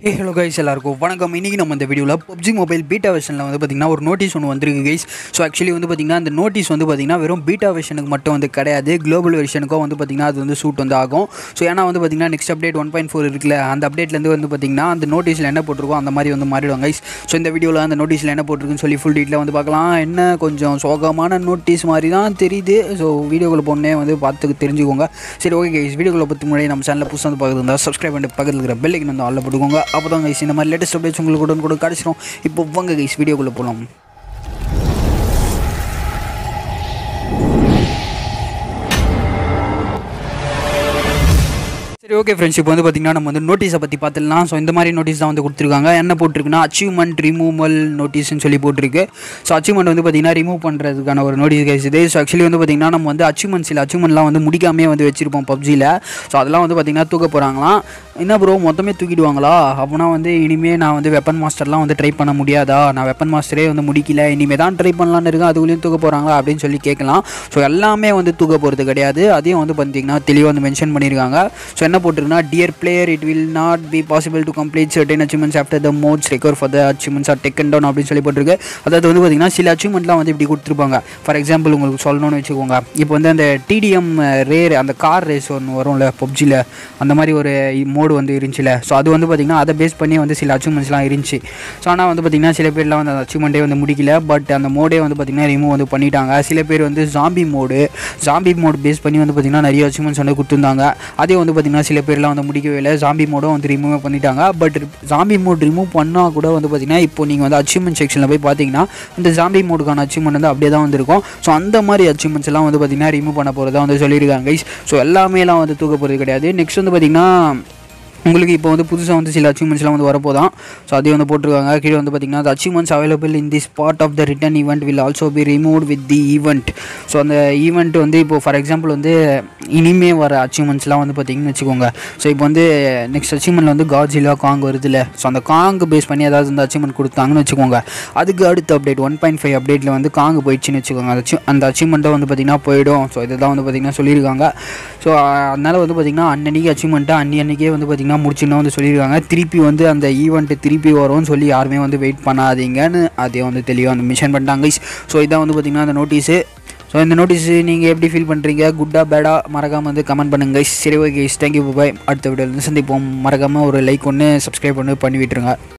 ஏ hello guys எல்லாருக்கும் வணக்கம் இன்றைக்கி நம்ம இந்த வீடியோவில் பப்ஜி மொபைல் பீட்டா வெர்ஷனில் வந்து பார்த்திங்கன்னா ஒரு நோட்டீஸ் ஒன்று வந்திருக்கு கைஸ் ஸோ ஆக்சுவலி வந்து பார்த்திங்கன்னா அந்த நோட்டீஸ் வந்து பார்த்திங்கன்னா வெறும் பீட்டா வெர்ஷனுக்கு மட்டும் வந்து கிடையாது குளோபல் வெர்ஷனுக்கும் வந்து பார்த்திங்கன்னா அது வந்து சூட் வந்து ஆகும் ஸோ ஏன்னா வந்து பார்த்திங்கன்னா next update one point four இருக்குல்ல அந்த அப்டேட்லேருந்து வந்து பார்த்திங்கன்னா அந்த நோட்டீஸில் என்ன போட்டிருக்கோ அந்த மாதிரி வந்து மாறிடும் கைஸ் ஸோ இந்த வீடியோவில் அந்த நோட்டீஸில் என்ன போட்டிருக்குன்னு சொல்லி ஃபுல் டீட்டில் வந்து பார்க்கலாம் என்ன கொஞ்சம் சோகமான நோட்டீஸ் மாதிரி தான் தெரியுது ஸோ வீடியோக்குள்ள போனே வந்து பார்த்து தெரிஞ்சுக்கோங்க சரி ஓகே கைஸ் வீடியோக்குள்ள பற்றி முன்னாடி நம்ம சேனலில் புதுசாக வந்து பார்க்குறது இருந்தால் சப்ஸ்கிரைப் பண்ணிட்டு பக்கத்தில் இருக்கிற பெல்லைக்கு வந்து ஆளில் போட்டுக்கோங்க அப்போ தான் கைஸ் இந்த மாதிரி லேட்டஸ்ட் அப்டேட்ஸ் உங்களுக்கு கூட கூட கிடச்சிரும் இப்போ வாங்க கைஸ் வீடியோக்குள்ளே போகலாம் சரி ஓகே ஃப்ரெண்ட்ஸ் இப்போ வந்து பார்த்திங்கன்னா நம்ம வந்து நோட்டீஸை பற்றி பார்த்துடலாம் ஸோ இந்த மாதிரி நோட்டீஸ் தான் வந்து கொடுத்துருக்காங்க என்ன போட்டிருக்குன்னா அச்சீவ்மெண்ட் ரிமூவல் நோட்டீஸ்னு சொல்லி போட்டிருக்கு ஸோ அச்சீவ்மெண்ட் வந்து பார்த்திங்கன்னா ரிமூவ் பண்ணுறதுக்கான ஒரு நோட்டீஸ் கைஸ் இது ஸோ ஆக்சுவலி வந்து பார்த்திங்கன்னா நம்ம வந்து அச்சீவ்மெண்ட்ஸ் இல்லை அச்சீவ்மெண்ட்லாம் வந்து முடிக்காமே வந்து வச்சிருப்போம் பப்ஜியில் ஸோ அதெல்லாம் வந்து பார்த்திங்கன்னா தூக்க போகிறாங்களாம் என்ன ப்ரோ மொத்தமே தூக்கிடுவாங்களா அப்படின்னா வந்து இனிமேல் நான் வந்து வெப்பன் மாஸ்டர்லாம் வந்து ட்ரை பண்ண முடியாதா நான் வெப்பன் மாஸ்டரே வந்து முடிக்கல இனிமேல் தான் ட்ரை பண்ணலான்னு இருக்கேன் அதுக்குள்ளேயும் தூக்க போகிறாங்களா அப்படின்னு சொல்லி கேட்கலாம் ஸோ எல்லாமே வந்து தூக்க போகிறது கிடையாது அதையும் வந்து பார்த்திங்கன்னா தெளிவாக வந்து மென்ஷன் பண்ணியிருக்காங்க ஸோ என்ன போட்டிருக்குன்னா dear player it will not be possible to complete certain achievements after the mods recover for the achievements are taken down அப்படின்னு சொல்லி போட்டிருக்கு அதாவது வந்து பார்த்திங்கன்னா சில அச்சீவ்மெண்ட்லாம் வந்து இப்படி கொடுத்துருப்பாங்க ஃபார் எக்ஸாம்பிள் உங்களுக்கு சொல்லணும்னு வச்சுக்கோங்க இப்போ வந்து அந்த டிடிஎம் ரேர் அந்த கார் ரேஸ் ஒன்று வரும்ல பப்ஜியில் அந்த மாதிரி ஒரு மோடு வந்து இருந்துச்சுல ஸோ அது வந்து பார்த்திங்கன்னா அதை பேஸ் பண்ணி வந்து சில அச்சீவ்மெண்ட்ஸ்லாம் இருந்துச்சு ஸோ ஆனால் வந்து பார்த்திங்கன்னா சில பேர்லாம் வந்து அந்த அச்சீவ்மெண்ட்டே வந்து முடிக்கல பட் அந்த மோடே வந்து பார்த்திங்கன்னா ரிமூவ் வந்து பண்ணிட்டாங்க சில பேர் வந்து zombie mode zombie mode face பண்ணி வந்து பார்த்திங்கன்னா நிறைய அச்சீவ்மெண்ட்ஸ் வந்து கொடுத்துருந்தாங்க அதே வந்து பார்த்திங்கன்னா சில பேர்லாம் வந்து முடிக்கவே இல்லை ஜாம்பி மோடும் வந்து ரிமூவ் பண்ணிட்டாங்க பட் ஜாம்பி மோட் ரிமூவ் பண்ணால் கூட வந்து பார்த்திங்கன்னா இப்போ நீங்கள் வந்து அச்சீவ்மெண்ட் செக்ஷனில் போய் பார்த்தீங்கன்னா இந்த ஜாம்பி மோடுக்கான அச்சீவ்மெண்ட் வந்து அப்படியே தான் வந்திருக்கும் ஸோ அந்த மாதிரி அச்சீவ்மெண்ட்ஸ் எல்லாம் வந்து பார்த்திங்கன்னா ரிமூவ் பண்ண போகிறதா வந்து சொல்லியிருக்காங்க கைஸ் ஸோ எல்லாமேலாம் வந்து தூக்க போகிறது கிடையாது நெக்ஸ்ட் வந்து பார்த்திங்கன்னா உங்களுக்கு இப்போ வந்து புதுசாக வந்து சில அச்சீவ்மெண்ட்ஸ்லாம் வந்து வரப்போதான் ஸோ அதையும் வந்து போட்டிருக்காங்க கீழே வந்து பார்த்திங்கன்னா achievements available in this part of the return event will also be remove with the event so அந்த ஈவெண்ட் வந்து இப்போ ஃபார் எக்ஸாம்பிள் வந்து இனிமே வர அச்சீவ்மெண்ட்ஸ்லாம் வந்து பார்த்திங்கன்னு வச்சுக்கோங்க ஸோ இப்போ வந்து நெக்ஸ்ட் அச்சீவ்மெண்ட்டில் வந்து காஜிலா காங் வருதுல்ல ஸோ அந்த காங் பேஸ் பண்ணி ஏதாவது வந்து அச்சீவ்மெண்ட் கொடுத்தாங்கன்னு வச்சுக்கோங்க அதுக்கு அடுத்த அப்டேட் ஒன் பாயிண்ட் ஃபைவ் அப்டேட்டில் வந்து காங் போயிடுச்சுன்னு வச்சுக்கோங்க அந்த achieve- அந்த அச்சீவ்மெண்ட்டை வந்து பார்த்திங்கன்னா போயிடும் ஸோ இதுதான் வந்து பார்த்திங்கன்னா சொல்லியிருக்காங்க ஸோ அதனால் வந்து பார்த்திங்கன்னா அன்னன்னைக்கு அச்சீவ்மெண்ட்டை அன்னி அன்றைக்கே வந்து பார்த்திங்கன்னா முடிச்சுன்னு வந்து சொல்லியிருக்காங்க திருப்பி வந்து அந்த ஈவெண்ட்டு திருப்பி வரும்னு சொல்லி யாருமே வந்து வெயிட் பண்ணாதீங்கன்னு அதே வந்து தெளிவாக வந்து மிஷன் பண்ணிட்டாங்க ஸோ இதான் வந்து பார்த்திங்கன்னா அந்த நோட்டீஸு ஸோ இந்த நோட்டீஸ் நீங்கள் எப்படி ஃபீல் பண்ணுறீங்க குட்டா பேடா மறக்காமல் வந்து கமெண்ட் பண்ணுங்க guys. சரி ஓகே தேங்க்யூ பாய் அடுத்த வீடியோவில் வந்து சந்திப்போம் மறக்காமல் ஒரு லைக் ஒன்று சப்ஸ்கிரைப் பண்ணி பண்ணி விட்டுருங்க